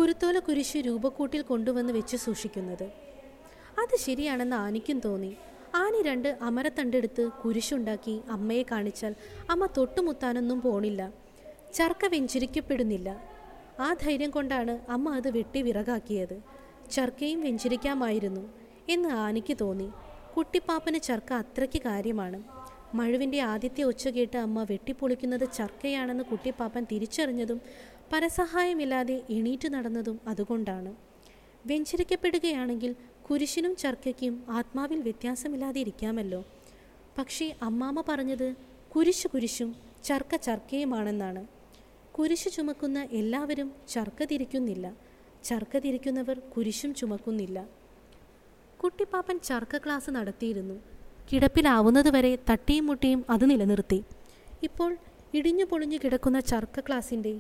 കുരുത്തോല കുരിശ് രൂപക്കൂട്ടിൽ കൊണ്ടുവന്ന് വെച്ച് സൂക്ഷിക്കുന്നത് അത് ശരിയാണെന്ന് ആനിക്കും തോന്നി ആനി രണ്ട് അമരത്തണ്ടെടുത്ത് കുരിശുണ്ടാക്കി അമ്മയെ കാണിച്ചാൽ അമ്മ തൊട്ടുമുത്താനൊന്നും പോണില്ല ചർക്ക വെഞ്ചിരിക്കപ്പെടുന്നില്ല ആ ധൈര്യം കൊണ്ടാണ് അമ്മ അത് വെട്ടി വിറകാക്കിയത് ചർക്കയും വെഞ്ചിരിക്കാമായിരുന്നു എന്ന് ആനിക്ക് തോന്നി കുട്ടിപ്പാപ്പന് ചർക്ക അത്രയ്ക്ക് കാര്യമാണ് മഴുവിൻ്റെ ആദ്യത്തെ ഒച്ച കേട്ട് അമ്മ വെട്ടിപ്പൊളിക്കുന്നത് ചർക്കയാണെന്ന് കുട്ടിപ്പാപ്പൻ തിരിച്ചറിഞ്ഞതും പരസഹായമില്ലാതെ എണീറ്റ് നടന്നതും അതുകൊണ്ടാണ് വെഞ്ചരിക്കപ്പെടുകയാണെങ്കിൽ കുരിശിനും ചർക്കയ്ക്കും ആത്മാവിൽ വ്യത്യാസമില്ലാതെ ഇരിക്കാമല്ലോ പക്ഷേ അമ്മാമ്മ പറഞ്ഞത് കുരിശ് കുരിശും ചർക്ക ചർക്കയുമാണെന്നാണ് കുരിശ് ചുമക്കുന്ന എല്ലാവരും ചർക്ക തിരിക്കുന്നില്ല ചർക്ക തിരിക്കുന്നവർ കുരിശും ചുമക്കുന്നില്ല കുട്ടിപ്പാപ്പൻ ചർക്ക ക്ലാസ് നടത്തിയിരുന്നു കിടപ്പിലാവുന്നതുവരെ തട്ടിയും മുട്ടിയും അത് നിലനിർത്തി ഇപ്പോൾ ഇടിഞ്ഞു പൊളിഞ്ഞു കിടക്കുന്ന ചർക്ക ക്ലാസിൻ്റെ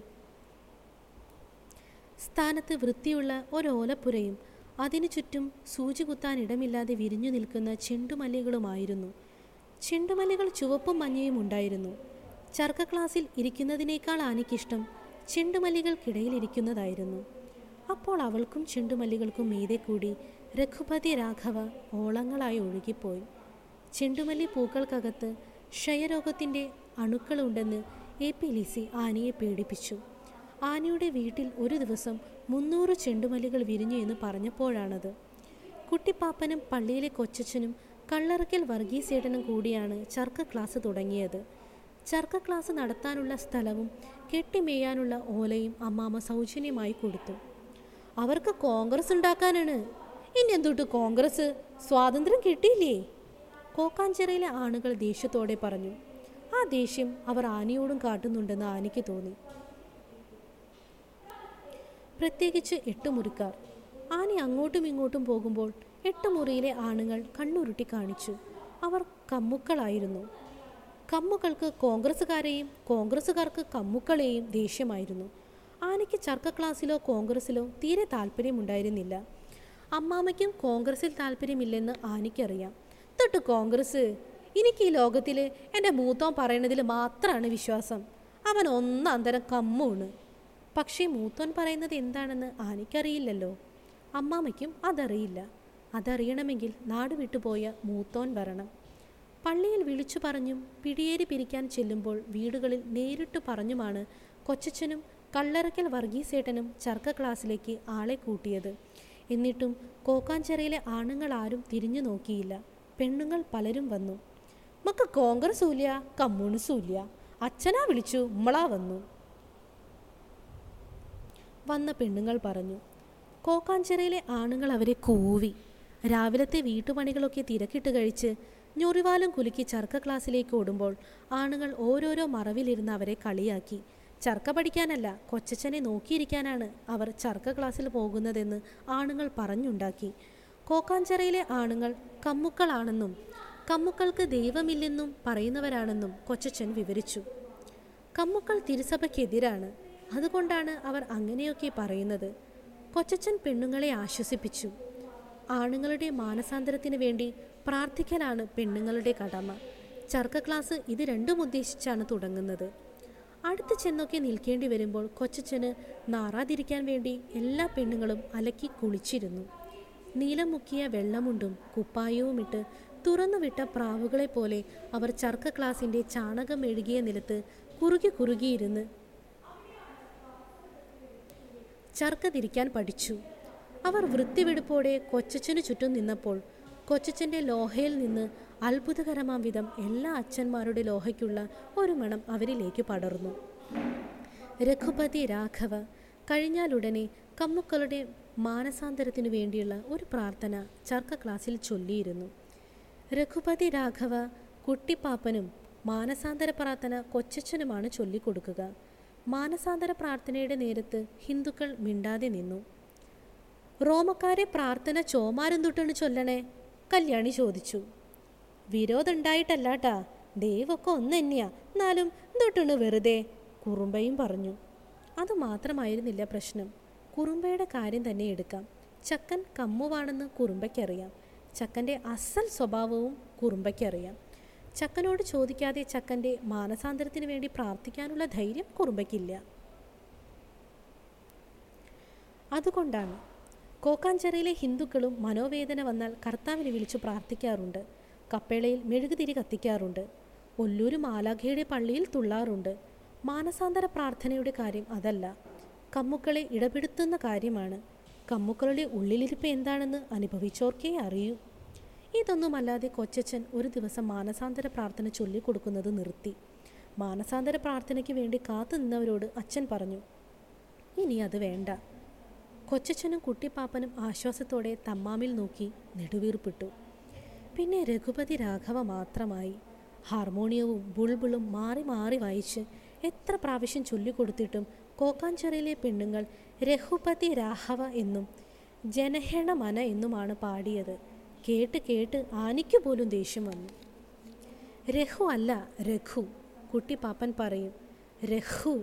സ്ഥാനത്ത് വൃത്തിയുള്ള ഒരോലപ്പുരയും അതിനു ചുറ്റും സൂചി കുത്താൻ ഇടമില്ലാതെ വിരിഞ്ഞു നിൽക്കുന്ന ചെണ്ടുമല്ലികളുമായിരുന്നു ചെണ്ടുമല്ലികൾ ചുവപ്പും മഞ്ഞയും ഉണ്ടായിരുന്നു ചർക്ക ക്ലാസ്സിൽ ഇരിക്കുന്നതിനേക്കാൾ ആനിക്കിഷ്ടം ചെണ്ടുമല്ലികൾക്കിടയിൽ ഇരിക്കുന്നതായിരുന്നു അപ്പോൾ അവൾക്കും ചെണ്ടുമല്ലികൾക്കും മീതെ കൂടി രഘുപതി രാഘവ ഓളങ്ങളായി ഒഴുകിപ്പോയി ചെണ്ടുമല്ലി പൂക്കൾക്കകത്ത് ക്ഷയരോഗത്തിൻ്റെ അണുക്കളുണ്ടെന്ന് എ പി ലിസി ആനയെ പേടിപ്പിച്ചു ആനയുടെ വീട്ടിൽ ഒരു ദിവസം മുന്നൂറ് ചെണ്ടുമല്ലികൾ വിരിഞ്ഞു എന്ന് പറഞ്ഞപ്പോഴാണത് കുട്ടിപ്പാപ്പനും പള്ളിയിലെ കൊച്ചച്ഛനും കള്ളറയ്ക്കൽ വർഗീസേട്ടനും കൂടിയാണ് ചർക്ക ക്ലാസ് തുടങ്ങിയത് ചർക്ക ക്ലാസ് നടത്താനുള്ള സ്ഥലവും കെട്ടിമേയാനുള്ള ഓലയും അമ്മാമ്മ സൗജന്യമായി കൊടുത്തു അവർക്ക് കോൺഗ്രസ് ഉണ്ടാക്കാനാണ് ഇനി എന്തുട്ട് കോൺഗ്രസ് സ്വാതന്ത്ര്യം കിട്ടിയില്ലേ കോക്കാഞ്ചിറയിലെ ആണുകൾ ദേഷ്യത്തോടെ പറഞ്ഞു ആ ദേഷ്യം അവർ ആനയോടും കാട്ടുന്നുണ്ടെന്ന് ആനയ്ക്ക് തോന്നി പ്രത്യേകിച്ച് എട്ട് മുറിക്കാർ ആനി അങ്ങോട്ടും ഇങ്ങോട്ടും പോകുമ്പോൾ എട്ട് മുറിയിലെ ആണുങ്ങൾ കണ്ണുരുട്ടി കാണിച്ചു അവർ കമ്മുക്കളായിരുന്നു കമ്മുകൾക്ക് കോൺഗ്രസ്സുകാരെയും കോൺഗ്രസ്സുകാർക്ക് കമ്മുക്കളെയും ദേഷ്യമായിരുന്നു ആനയ്ക്ക് ചർക്ക ക്ലാസ്സിലോ കോൺഗ്രസ്സിലോ തീരെ താല്പര്യമുണ്ടായിരുന്നില്ല അമ്മാമയ്ക്കും കോൺഗ്രസ്സിൽ താല്പര്യമില്ലെന്ന് ആനിക്കറിയാം തൊട്ട് കോൺഗ്രസ് എനിക്ക് ഈ ലോകത്തിൽ എൻ്റെ മൂത്തോൻ പറയണതിൽ മാത്രമാണ് വിശ്വാസം അവൻ ഒന്നന്തരം കമ്മുണ് പക്ഷേ മൂത്തോൻ പറയുന്നത് എന്താണെന്ന് ആനിക്കറിയില്ലല്ലോ അമ്മാമയ്ക്കും അതറിയില്ല അതറിയണമെങ്കിൽ നാട് വിട്ടുപോയ മൂത്തോൻ വരണം പള്ളിയിൽ വിളിച്ചു പറഞ്ഞും പിടിയേരി പിരിക്കാൻ ചെല്ലുമ്പോൾ വീടുകളിൽ നേരിട്ട് പറഞ്ഞുമാണ് കൊച്ചച്ഛനും കള്ളറയ്ക്കൽ വർഗീസേട്ടനും ചർക്ക ക്ലാസ്സിലേക്ക് ആളെ കൂട്ടിയത് എന്നിട്ടും കോക്കാഞ്ചിറയിലെ ആണുങ്ങൾ ആരും തിരിഞ്ഞു നോക്കിയില്ല പെണ്ണുങ്ങൾ പലരും വന്നു മക്ക കോൺഗ്രസും ഇല്ല കമ്മ്യൂണിസ്റ്റും ഇല്ല അച്ഛനാ വിളിച്ചു ഉമ്മളാ വന്നു വന്ന പെണ്ണുങ്ങൾ പറഞ്ഞു കോക്കാഞ്ചിറയിലെ ആണുങ്ങൾ അവരെ കൂവി രാവിലത്തെ വീട്ടുപണികളൊക്കെ തിരക്കിട്ട് കഴിച്ച് ഞൊറിവാലും കുലുക്കി ചർക്ക ക്ലാസ്സിലേക്ക് ഓടുമ്പോൾ ആണുങ്ങൾ ഓരോരോ മറവിലിരുന്ന് അവരെ കളിയാക്കി ചർക്ക പഠിക്കാനല്ല കൊച്ചച്ഛനെ നോക്കിയിരിക്കാനാണ് അവർ ചർക്ക ക്ലാസ്സിൽ പോകുന്നതെന്ന് ആണുങ്ങൾ പറഞ്ഞുണ്ടാക്കി കോക്കാഞ്ചിറയിലെ ആണുങ്ങൾ കമ്മുക്കളാണെന്നും കമ്മുക്കൾക്ക് ദൈവമില്ലെന്നും പറയുന്നവരാണെന്നും കൊച്ചച്ഛൻ വിവരിച്ചു കമ്മുക്കൾ തിരുസഭയ്ക്കെതിരാണ് അതുകൊണ്ടാണ് അവർ അങ്ങനെയൊക്കെ പറയുന്നത് കൊച്ചച്ഛൻ പെണ്ണുങ്ങളെ ആശ്വസിപ്പിച്ചു ആണുങ്ങളുടെ മാനസാന്തരത്തിന് വേണ്ടി പ്രാർത്ഥിക്കലാണ് പെണ്ണുങ്ങളുടെ കടമ ചർക്ക ക്ലാസ് ഇത് രണ്ടും ഉദ്ദേശിച്ചാണ് തുടങ്ങുന്നത് അടുത്ത് ചെന്നൊക്കെ നിൽക്കേണ്ടി വരുമ്പോൾ കൊച്ചച്ഛന് നാറാതിരിക്കാൻ വേണ്ടി എല്ലാ പെണ്ണുങ്ങളും അലക്കി കുളിച്ചിരുന്നു നീലം മുക്കിയ വെള്ളമുണ്ടും കുപ്പായവുമിട്ട് തുറന്നുവിട്ട പ്രാവുകളെ പോലെ അവർ ചർക്ക ക്ലാസിൻ്റെ ചാണകം മെഴുകിയ നിലത്ത് കുറുകി കുറുകിയിരുന്ന് ചർക്ക തിരിക്കാൻ പഠിച്ചു അവർ വൃത്തിവെടുപ്പോടെ കൊച്ചച്ഛന് ചുറ്റും നിന്നപ്പോൾ കൊച്ചച്ഛൻ്റെ ലോഹയിൽ നിന്ന് അത്ഭുതകരമാം വിധം എല്ലാ അച്ഛന്മാരുടെ ലോഹയ്ക്കുള്ള ഒരു മണം അവരിലേക്ക് പടർന്നു രഘുപതി രാഘവ കഴിഞ്ഞാലുടനെ കമ്മുക്കളുടെ മാനസാന്തരത്തിനു വേണ്ടിയുള്ള ഒരു പ്രാർത്ഥന ചർക്ക ക്ലാസ്സിൽ ചൊല്ലിയിരുന്നു രഘുപതി രാഘവ കുട്ടിപ്പാപ്പനും മാനസാന്തര പ്രാർത്ഥന കൊച്ചച്ഛനുമാണ് ചൊല്ലിക്കൊടുക്കുക മാനസാന്തര പ്രാർത്ഥനയുടെ നേരത്ത് ഹിന്ദുക്കൾ മിണ്ടാതെ നിന്നു റോമക്കാരെ പ്രാർത്ഥന ചോമാരും തൊട്ടാണ് ചൊല്ലണേ കല്യാണി ചോദിച്ചു വിരോധം ഉണ്ടായിട്ടല്ലാട്ടാ ദൈവമൊക്കെ ഒന്ന് തന്നെയാ എന്നാലും തൊട്ടാണ് വെറുതെ കുറുമ്പയും പറഞ്ഞു അത് മാത്രമായിരുന്നില്ല പ്രശ്നം കുറുമ്പയുടെ കാര്യം തന്നെ എടുക്കാം ചക്കൻ കമ്മുവാണെന്ന് കുറുമ്പയ്ക്കറിയാം ചക്കൻ്റെ അസൽ സ്വഭാവവും കുറുമ്പയ്ക്കറിയാം ചക്കനോട് ചോദിക്കാതെ ചക്കൻ്റെ മാനസാന്തരത്തിന് വേണ്ടി പ്രാർത്ഥിക്കാനുള്ള ധൈര്യം കുറുമ്പയ്ക്കില്ല അതുകൊണ്ടാണ് കോക്കാഞ്ചിറയിലെ ഹിന്ദുക്കളും മനോവേദന വന്നാൽ കർത്താവിനെ വിളിച്ചു പ്രാർത്ഥിക്കാറുണ്ട് കപ്പേളയിൽ മെഴുകുതിരി കത്തിക്കാറുണ്ട് ഒല്ലൂര് മാലാഖയുടെ പള്ളിയിൽ തുള്ളാറുണ്ട് മാനസാന്തര പ്രാർത്ഥനയുടെ കാര്യം അതല്ല കമ്മുക്കളെ ഇടപെടുത്തുന്ന കാര്യമാണ് കമ്മുക്കളുടെ ഉള്ളിലിരിപ്പ് എന്താണെന്ന് അനുഭവിച്ചോർക്കേ അറിയൂ ഇതൊന്നുമല്ലാതെ കൊച്ചച്ഛൻ ഒരു ദിവസം മാനസാന്തര പ്രാർത്ഥന ചൊല്ലിക്കൊടുക്കുന്നത് നിർത്തി മാനസാന്തര പ്രാർത്ഥനയ്ക്ക് വേണ്ടി കാത്തു നിന്നവരോട് അച്ഛൻ പറഞ്ഞു ഇനി അത് വേണ്ട കൊച്ചച്ഛനും കുട്ടിപ്പാപ്പനും ആശ്വാസത്തോടെ തമ്മാമിൽ നോക്കി നെടുവീർപ്പിട്ടു പിന്നെ രഘുപതി രാഘവ മാത്രമായി ഹാർമോണിയവും ബുൾബുളും മാറി മാറി വായിച്ച് എത്ര പ്രാവശ്യം ചൊല്ലിക്കൊടുത്തിട്ടും കോക്കാഞ്ചിറയിലെ പെണ്ണുങ്ങൾ രഘുപതി രാഘവ എന്നും ജനഹേണ മന എന്നുമാണ് പാടിയത് കേട്ട് കേട്ട് ആനിക്ക് പോലും ദേഷ്യം വന്നു രഘു അല്ല രഘു കുട്ടിപ്പാപ്പൻ പറയും രഘു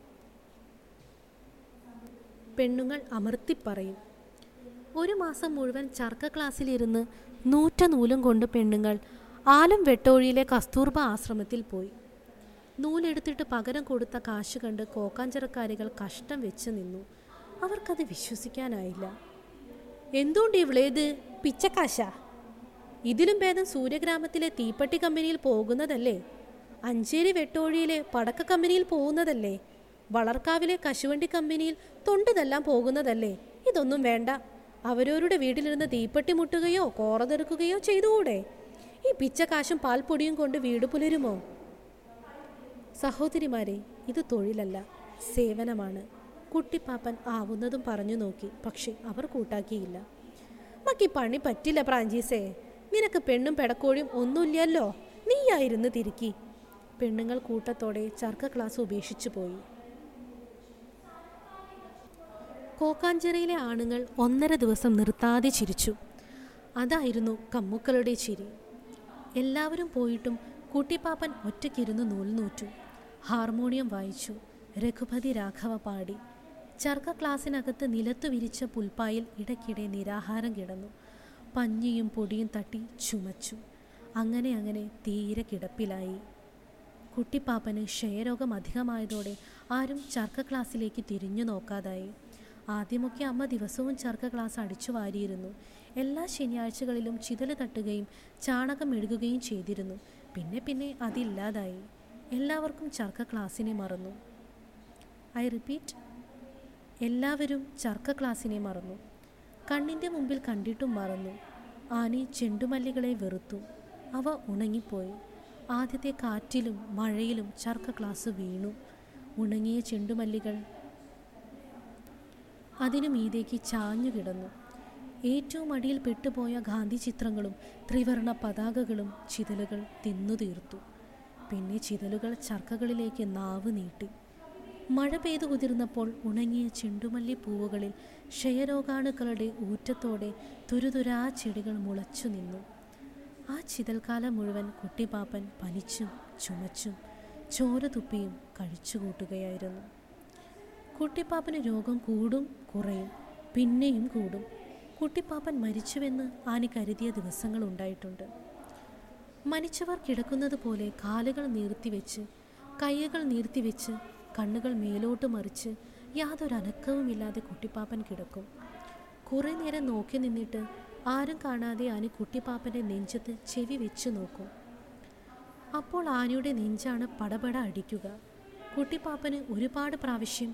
പെണ്ണുങ്ങൾ അമർത്തി പറയും ഒരു മാസം മുഴുവൻ ചർക്ക ക്ലാസ്സിലിരുന്ന് നൂറ്റ നൂലും കൊണ്ട് പെണ്ണുങ്ങൾ ആലം വെട്ടോഴിയിലെ കസ്തൂർബ ആശ്രമത്തിൽ പോയി നൂലെടുത്തിട്ട് പകരം കൊടുത്ത കാശ് കണ്ട് കോക്കാഞ്ചിറക്കാരികൾ കഷ്ടം വെച്ച് നിന്നു അവർക്കത് വിശ്വസിക്കാനായില്ല എന്തുകൊണ്ട് ഇവളേത് പിച്ചക്കാശാ ഇതിലും ഭേദം സൂര്യഗ്രാമത്തിലെ തീപ്പെട്ടി കമ്പനിയിൽ പോകുന്നതല്ലേ അഞ്ചേരി വെട്ടോഴിയിലെ പടക്ക കമ്പനിയിൽ പോകുന്നതല്ലേ വളർക്കാവിലെ കശുവണ്ടി കമ്പനിയിൽ തൊണ്ടുതെല്ലാം പോകുന്നതല്ലേ ഇതൊന്നും വേണ്ട അവരവരുടെ വീട്ടിലിരുന്ന് തീപ്പെട്ടി മുട്ടുകയോ കോറതെറുക്കുകയോ ചെയ്തുകൂടെ ഈ പിച്ചക്കാശും പാൽപ്പൊടിയും കൊണ്ട് വീട് പുലരുമോ സഹോദരിമാരെ ഇത് തൊഴിലല്ല സേവനമാണ് കുട്ടിപ്പാപ്പൻ ആവുന്നതും പറഞ്ഞു നോക്കി പക്ഷെ അവർ കൂട്ടാക്കിയില്ല മക്കി പണി പറ്റില്ല പ്രാഞ്ചീസേ നിനക്ക് പെണ്ണും പെടക്കോഴിയും ഒന്നുമില്ലല്ലോ നീയായിരുന്നു തിരുക്കി പെണ്ണുങ്ങൾ കൂട്ടത്തോടെ ചർക്ക ക്ലാസ് ഉപേക്ഷിച്ചു പോയി കോക്കാഞ്ചിറയിലെ ആണുങ്ങൾ ഒന്നര ദിവസം നിർത്താതെ ചിരിച്ചു അതായിരുന്നു കമ്മുക്കളുടെ ചിരി എല്ലാവരും പോയിട്ടും കുട്ടിപ്പാപ്പൻ ഒറ്റയ്ക്കിരുന്ന് നൂൽ നൂറ്റു ഹാർമോണിയം വായിച്ചു രഘുപതി രാഘവ പാടി ചർക്ക ക്ലാസ്സിനകത്ത് നിലത്തു വിരിച്ച പുൽപ്പായിൽ ഇടയ്ക്കിടെ നിരാഹാരം കിടന്നു പഞ്ഞിയും പൊടിയും തട്ടി ചുമച്ചു അങ്ങനെ അങ്ങനെ തീരെ കിടപ്പിലായി കുട്ടിപ്പാപ്പന് ക്ഷയരോഗം അധികമായതോടെ ആരും ചർക്ക ക്ലാസ്സിലേക്ക് തിരിഞ്ഞു നോക്കാതായി ആദ്യമൊക്കെ അമ്മ ദിവസവും ചർക്ക ക്ലാസ് അടിച്ചു വാരിയിരുന്നു എല്ലാ ശനിയാഴ്ചകളിലും ചിതല് തട്ടുകയും ചാണകം മെഴുകുകയും ചെയ്തിരുന്നു പിന്നെ പിന്നെ അതില്ലാതായി എല്ലാവർക്കും ചർക്ക ക്ലാസ്സിനെ മറന്നു ഐ റിപ്പീറ്റ് എല്ലാവരും ചർക്ക ക്ലാസ്സിനെ മറന്നു കണ്ണിൻ്റെ മുമ്പിൽ കണ്ടിട്ടും മറന്നു ആനി ചെണ്ടുമല്ലികളെ വെറുത്തു അവ ഉണങ്ങിപ്പോയി ആദ്യത്തെ കാറ്റിലും മഴയിലും ചർക്ക ക്ലാസ് വീണു ഉണങ്ങിയ ചെണ്ടുമല്ലികൾ അതിനു മീതേക്ക് ചാഞ്ഞു കിടന്നു ഏറ്റവും അടിയിൽ പെട്ടുപോയ ഗാന്ധി ചിത്രങ്ങളും ത്രിവർണ പതാകകളും ചിതലുകൾ തിന്നു തീർത്തു പിന്നെ ചിതലുകൾ ചർക്കകളിലേക്ക് നാവ് നീട്ടി മഴ പെയ്തു കുതിർന്നപ്പോൾ ഉണങ്ങിയ ചെണ്ടുമല്ലി പൂവുകളിൽ ക്ഷയരോഗാണുക്കളുടെ ഊറ്റത്തോടെ തുരുതുരാ ചെടികൾ മുളച്ചു നിന്നു ആ ചിതൽക്കാലം മുഴുവൻ കുട്ടിപ്പാപ്പൻ പനിച്ചും ചുമച്ചും ചോര തുപ്പിയും കഴിച്ചുകൂട്ടുകയായിരുന്നു കുട്ടിപ്പാപ്പന് രോഗം കൂടും കുറയും പിന്നെയും കൂടും കുട്ടിപ്പാപ്പൻ മരിച്ചുവെന്ന് ആനി കരുതിയ ദിവസങ്ങൾ ഉണ്ടായിട്ടുണ്ട് മരിച്ചവർ കിടക്കുന്നത് പോലെ കാലുകൾ നീർത്തിവെച്ച് കൈകൾ നീർത്തിവെച്ച് കണ്ണുകൾ മേലോട്ട് മറിച്ച് യാതൊരു അനക്കവുമില്ലാതെ കുട്ടിപ്പാപ്പൻ കിടക്കും കുറേ നേരം നോക്കി നിന്നിട്ട് ആരും കാണാതെ ആനി കുട്ടിപ്പാപ്പൻ്റെ നെഞ്ചത്ത് ചെവി വെച്ച് നോക്കും അപ്പോൾ ആനയുടെ നെഞ്ചാണ് പടപട അടിക്കുക കുട്ടിപ്പാപ്പന് ഒരുപാട് പ്രാവശ്യം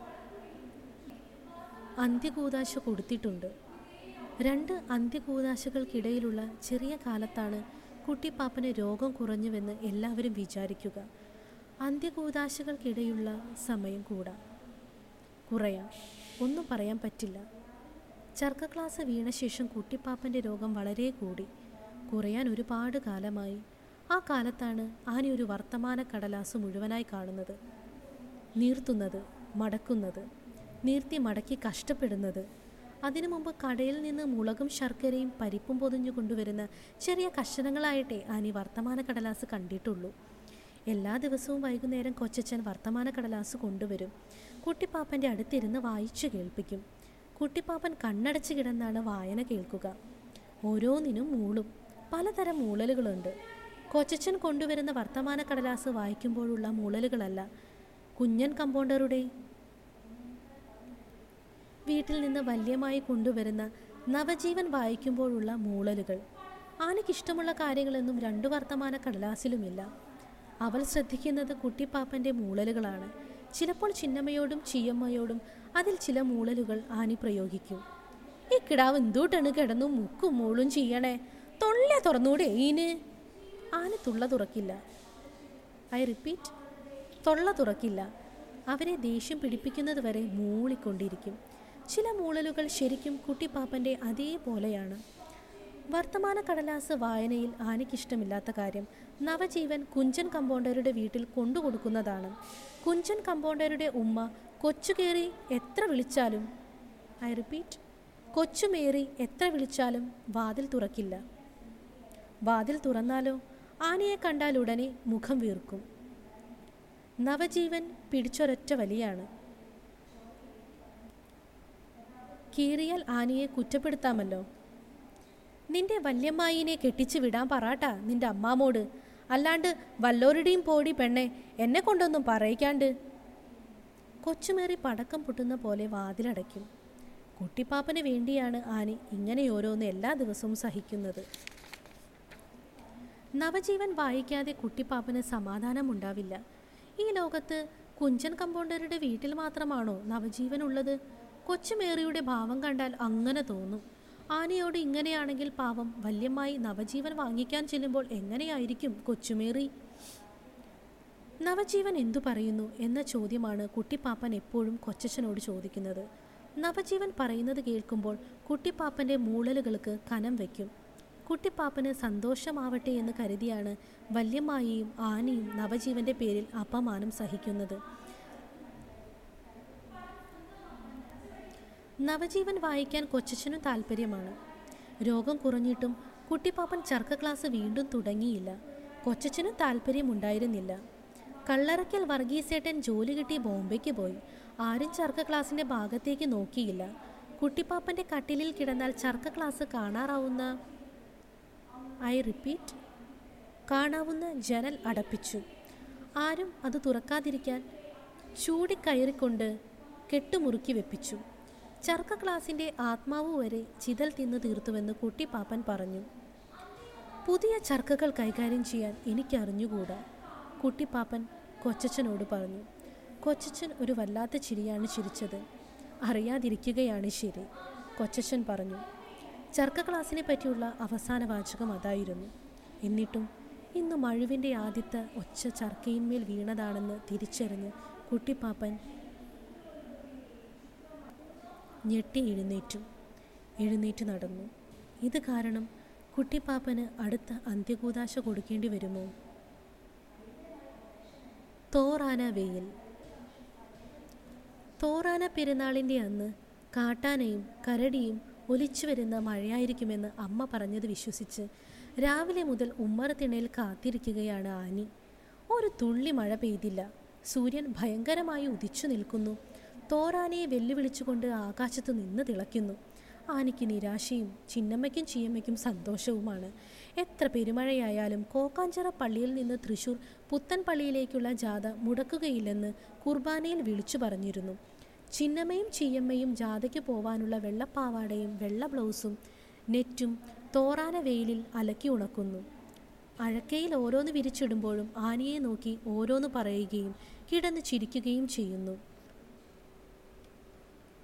അന്ത്യകൂതാശ കൊടുത്തിട്ടുണ്ട് രണ്ട് അന്ത്യകൂതാശകൾക്കിടയിലുള്ള ചെറിയ കാലത്താണ് കുട്ടിപ്പാപ്പന് രോഗം കുറഞ്ഞുവെന്ന് എല്ലാവരും വിചാരിക്കുക അന്ത്യകൂതാശകൾക്കിടയിലുള്ള സമയം കൂടാ കുറയാം ഒന്നും പറയാൻ പറ്റില്ല ചർക്ക ക്ലാസ് വീണ ശേഷം കുട്ടിപ്പാപ്പൻ്റെ രോഗം വളരെ കൂടി കുറയാൻ ഒരുപാട് കാലമായി ആ കാലത്താണ് ആനി ഒരു വർത്തമാന കടലാസ് മുഴുവനായി കാണുന്നത് നീർത്തുന്നത് മടക്കുന്നത് നീർത്തി മടക്കി കഷ്ടപ്പെടുന്നത് അതിനു മുമ്പ് കടയിൽ നിന്ന് മുളകും ശർക്കരയും പരിപ്പും പൊതിഞ്ഞു കൊണ്ടുവരുന്ന ചെറിയ കഷണങ്ങളായിട്ടേ ആനി വർത്തമാന കടലാസ് കണ്ടിട്ടുള്ളൂ എല്ലാ ദിവസവും വൈകുന്നേരം കൊച്ചച്ഛൻ വർത്തമാന കടലാസ് കൊണ്ടുവരും കുട്ടിപ്പാപ്പൻ്റെ അടുത്തിരുന്ന് വായിച്ചു കേൾപ്പിക്കും കുട്ടിപ്പാപ്പൻ കണ്ണടച്ച് കിടന്നാണ് വായന കേൾക്കുക ഓരോന്നിനും മൂളും പലതരം മൂളലുകളുണ്ട് കൊച്ചച്ഛൻ കൊണ്ടുവരുന്ന വർത്തമാന കടലാസ് വായിക്കുമ്പോഴുള്ള മൂളലുകളല്ല കുഞ്ഞൻ കമ്പൗണ്ടറുടെ വീട്ടിൽ വീട്ടിൽ നിന്ന് വല്യമായി കൊണ്ടുവരുന്ന നവജീവൻ വായിക്കുമ്പോഴുള്ള മൂളലുകൾ ആനയ്ക്കിഷ്ടമുള്ള കാര്യങ്ങളൊന്നും രണ്ടു വർത്തമാന കടലാസിലുമില്ല അവൾ ശ്രദ്ധിക്കുന്നത് കുട്ടിപ്പാപ്പൻ്റെ മൂളലുകളാണ് ചിലപ്പോൾ ചിന്നമ്മയോടും ചീയമ്മയോടും അതിൽ ചില മൂളലുകൾ ആനി പ്രയോഗിക്കും ഈ കിടാവ് എന്തൂട്ടാണ് കിടന്നു മുക്കും മൂളും ചെയ്യണേ തൊള്ള തുറന്നൂടെ ഈന് ആന തുള്ള തുറക്കില്ല ഐ റിപ്പീറ്റ് തൊള്ള തുറക്കില്ല അവരെ ദേഷ്യം പിടിപ്പിക്കുന്നത് വരെ മൂളിക്കൊണ്ടിരിക്കും ചില മൂളലുകൾ ശരിക്കും കുട്ടിപ്പാപ്പൻ്റെ അതേപോലെയാണ് വർത്തമാന കടലാസ് വായനയിൽ ആനയ്ക്കിഷ്ടമില്ലാത്ത കാര്യം നവജീവൻ കുഞ്ചൻ കമ്പൗണ്ടറുടെ വീട്ടിൽ കൊണ്ടുകൊടുക്കുന്നതാണ് കുഞ്ചൻ കമ്പൗണ്ടറുടെ ഉമ്മ കൊച്ചുകേറി എത്ര വിളിച്ചാലും ഐ റിപ്പീറ്റ് കൊച്ചുമേറി എത്ര വിളിച്ചാലും വാതിൽ തുറക്കില്ല വാതിൽ തുറന്നാലോ ആനയെ കണ്ടാൽ ഉടനെ മുഖം വീർക്കും നവജീവൻ പിടിച്ചൊരൊറ്റ വലിയാണ് കീറിയാൽ ആനയെ കുറ്റപ്പെടുത്താമല്ലോ നിന്റെ വല്യമ്മായിനെ കെട്ടിച്ച് വിടാൻ പറാട്ടാ നിന്റെ അമ്മാമോട് അല്ലാണ്ട് വല്ലോരുടെയും പോടി പെണ്ണെ എന്നെ കൊണ്ടൊന്നും പറയിക്കാണ്ട് കൊച്ചുമേറി പടക്കം പൊട്ടുന്ന പോലെ വാതിലടയ്ക്കും കുട്ടിപ്പാപ്പന് വേണ്ടിയാണ് ആനി ഇങ്ങനെ ഓരോന്ന് എല്ലാ ദിവസവും സഹിക്കുന്നത് നവജീവൻ വായിക്കാതെ കുട്ടിപ്പാപ്പന് സമാധാനമുണ്ടാവില്ല ഈ ലോകത്ത് കുഞ്ചൻ കമ്പൗണ്ടറുടെ വീട്ടിൽ മാത്രമാണോ നവജീവൻ ഉള്ളത് കൊച്ചുമേറിയുടെ ഭാവം കണ്ടാൽ അങ്ങനെ തോന്നും ആനയോട് ഇങ്ങനെയാണെങ്കിൽ പാവം വല്യമ്മായി നവജീവൻ വാങ്ങിക്കാൻ ചെല്ലുമ്പോൾ എങ്ങനെയായിരിക്കും കൊച്ചുമേറി നവജീവൻ എന്തു പറയുന്നു എന്ന ചോദ്യമാണ് കുട്ടിപ്പാപ്പൻ എപ്പോഴും കൊച്ചച്ഛനോട് ചോദിക്കുന്നത് നവജീവൻ പറയുന്നത് കേൾക്കുമ്പോൾ കുട്ടിപ്പാപ്പൻ്റെ മൂളലുകൾക്ക് കനം വയ്ക്കും കുട്ടിപ്പാപ്പന് സന്തോഷമാവട്ടെ എന്ന് കരുതിയാണ് വല്യമ്മായിയും ആനയും നവജീവന്റെ പേരിൽ അപമാനം സഹിക്കുന്നത് നവജീവൻ വായിക്കാൻ കൊച്ചച്ഛനും താല്പര്യമാണ് രോഗം കുറഞ്ഞിട്ടും കുട്ടിപ്പാപ്പൻ ചർക്ക ക്ലാസ് വീണ്ടും തുടങ്ങിയില്ല കൊച്ചച്ഛനും താല്പര്യമുണ്ടായിരുന്നില്ല കള്ളറയ്ക്കൽ വർഗീസേട്ടൻ ജോലി കിട്ടി ബോംബെക്ക് പോയി ആരും ചർക്ക ക്ലാസിൻ്റെ ഭാഗത്തേക്ക് നോക്കിയില്ല കുട്ടിപ്പാപ്പൻ്റെ കട്ടിലിൽ കിടന്നാൽ ചർക്ക ക്ലാസ് കാണാറാവുന്ന ഐ റിപ്പീറ്റ് കാണാവുന്ന ജനൽ അടപ്പിച്ചു ആരും അത് തുറക്കാതിരിക്കാൻ ചൂടിക്കയറിക്കൊണ്ട് കെട്ടുമുറുക്കി വെപ്പിച്ചു ചർക്ക ക്ലാസിൻ്റെ ആത്മാവ് വരെ ചിതൽ തിന്നു തീർത്തുവെന്ന് കുട്ടിപ്പാപ്പൻ പറഞ്ഞു പുതിയ ചർക്കകൾ കൈകാര്യം ചെയ്യാൻ എനിക്കറിഞ്ഞുകൂടാ കുട്ടിപ്പാപ്പൻ കൊച്ചച്ഛനോട് പറഞ്ഞു കൊച്ചച്ഛൻ ഒരു വല്ലാത്ത ചിരിയാണ് ചിരിച്ചത് അറിയാതിരിക്കുകയാണ് ശരി കൊച്ചച്ഛൻ പറഞ്ഞു ചർക്ക ക്ലാസ്സിനെ പറ്റിയുള്ള അവസാന വാചകം അതായിരുന്നു എന്നിട്ടും ഇന്ന് മഴുവിൻ്റെ ആദ്യത്തെ ഒച്ച ചർക്കയിന്മേൽ വീണതാണെന്ന് തിരിച്ചറിഞ്ഞ് കുട്ടിപ്പാപ്പൻ ഞെട്ടി എഴുന്നേറ്റു എഴുന്നേറ്റ് നടന്നു ഇത് കാരണം കുട്ടിപ്പാപ്പന് അടുത്ത അന്ത്യകൂതാശ കൊടുക്കേണ്ടി വരുമോ തോറാന വെയിൽ തോറാന പെരുന്നാളിൻ്റെ അന്ന് കാട്ടാനയും കരടിയും ഒലിച്ചു വരുന്ന മഴയായിരിക്കുമെന്ന് അമ്മ പറഞ്ഞത് വിശ്വസിച്ച് രാവിലെ മുതൽ ഉമ്മറത്തിണയിൽ കാത്തിരിക്കുകയാണ് ആനി ഒരു തുള്ളി മഴ പെയ്തില്ല സൂര്യൻ ഭയങ്കരമായി ഉദിച്ചു നിൽക്കുന്നു തോറാനയെ വെല്ലുവിളിച്ചുകൊണ്ട് ആകാശത്ത് നിന്ന് തിളയ്ക്കുന്നു ആനിക്ക് നിരാശയും ചിന്നമ്മയ്ക്കും ചീയമ്മയ്ക്കും സന്തോഷവുമാണ് എത്ര പെരുമഴയായാലും കോക്കാഞ്ചിറ പള്ളിയിൽ നിന്ന് തൃശൂർ പുത്തൻ പള്ളിയിലേക്കുള്ള ജാഥ മുടക്കുകയില്ലെന്ന് കുർബാനയിൽ വിളിച്ചു പറഞ്ഞിരുന്നു ചിന്നമ്മയും ചീയമ്മയും ജാഥയ്ക്ക് പോവാനുള്ള വെള്ളപ്പാവാടയും വെള്ള ബ്ലൗസും നെറ്റും തോറാന വെയിലിൽ അലക്കി ഉണക്കുന്നു അഴക്കയിൽ ഓരോന്ന് വിരിച്ചിടുമ്പോഴും ആനിയെ നോക്കി ഓരോന്ന് പറയുകയും കിടന്ന് ചിരിക്കുകയും ചെയ്യുന്നു